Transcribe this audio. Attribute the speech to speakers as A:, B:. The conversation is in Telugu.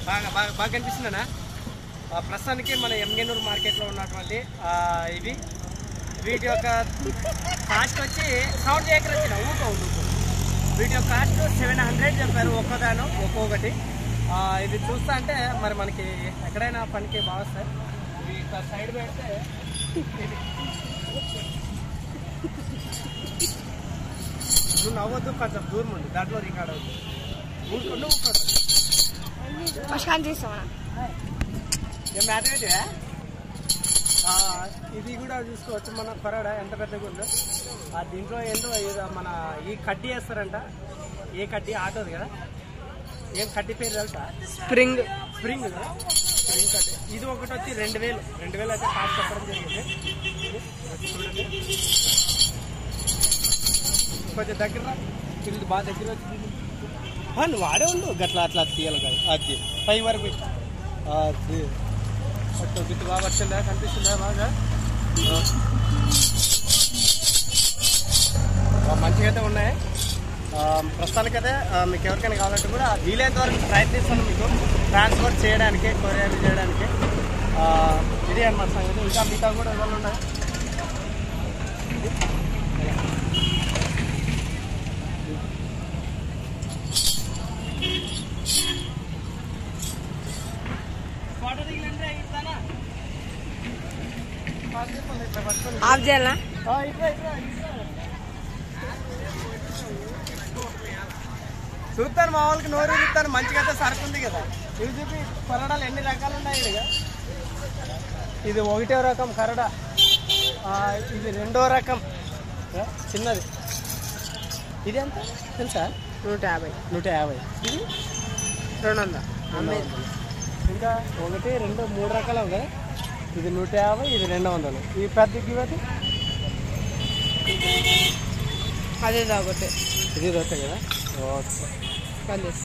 A: బాగా బాగా బాగా కనిపిస్తుందనా ఆ, ప్రస్తుతానికి మన ఎంగనూరు మార్కెట్లో ఉన్నటువంటి ఆ, ఇవి వీటి యొక్క కాస్ట్ వచ్చి సౌండ్ చేయకర వచ్చిన ఊక ఊక వీటి యొక్క కాస్ట్ సెవెన్ హండ్రెడ్ చెప్పారు ఒక్కదాను ఒక్కొక్కటి ఆ, ఇది చూస్తా అంటే మరి మనకి ఎక్కడైనా పనికి బాగా వస్తాయి ఇవి ఇట్లా సైడ్ పెడితే ఇది నువ్వు నవ్వద్దు కొంచెం దూరం ఉంది దాంట్లో రికార్డ్ అవుతుంది ఊరుకో నువ్వు ఊరుకో.
B: పశుకాన్ని తీస్తామా
A: ఏం మ్యాథ్ ఏంటివా? ఆ ఇది కూడా చూసుకోవచ్చు మన కొరడ ఎంత పెద్దగా ఉందో ఆ దీంట్లో ఏంటో ఏదో మన ఈ కడ్డీ వేస్తారంట ఏ కడ్డీ ఆటోది కదా ఏం కడ్డీ పేరు తెలుసా
B: స్ప్రింగ్
A: స్ప్రింగ్ కదా స్ప్రింగ్ కడ్డీ ఇది ఒకటి వచ్చి రెండు వేలు రెండు వేలు అయితే కాస్ట్ చెప్పడం జరిగింది ఇది చూడండి కొంచెం దగ్గర రా. ఇది బాగా దగ్గర వచ్చింది ఆ, నువ్వు వాడే ఉండు గట్లా అట్లా తీయాలి కాదు అది పై వరకు పెట్టు. అది అట్లా గిట్టు బాగా వచ్చిందా కనిపిస్తుందా బాగా ఆ. ఆ, మంచిగా అయితే ఉన్నాయి ఆ, ప్రస్తుతానికైతే ఆ, మీకు ఎవరికైనా కావాలంటే కూడా వీలైనంత వరకు ప్రయత్నిస్తాను మీకు ట్రాన్స్ఫర్ చేయడానికి కొరియర్ చేయడానికి ఆ, ఇది అనమాట సంగతి ఇంకా మిగతా కూడా ఎవరు ఉన్నాయి ఫోటో దిగిలంటే ఇస్తానా ఇట్లా పట్టుకొని
B: ఆఫ్ చేయాలా
A: ఆ, ఇట్లా, ఇట్లా, ఇట్లా. చూస్తాను మా వాళ్ళకి నోరు చూస్తాను మంచిగా అయితే సరుకు ఉంది కదా ఇవి చూపి కొరడాలు ఎన్ని రకాలు ఉన్నాయి ఇదిగా ఇది ఒకటో రకం కరడ ఆ, ఇది రెండో రకం ఆ, చిన్నది ఇది ఎంత తెలుసా
B: నూట యాభై
A: నూట యాభై ఇది
B: రెండు వందలు
A: రెండు వందలు. ఇంకా ఒకటి రెండు మూడు రకాలు కదా ఇది నూట యాభై ఇది రెండు వందలు ఈ పెద్ద ఇవ్వదు
B: అదే ఒకటి
A: ఇది దొరుకుతాయి కదా ఓకే
B: పని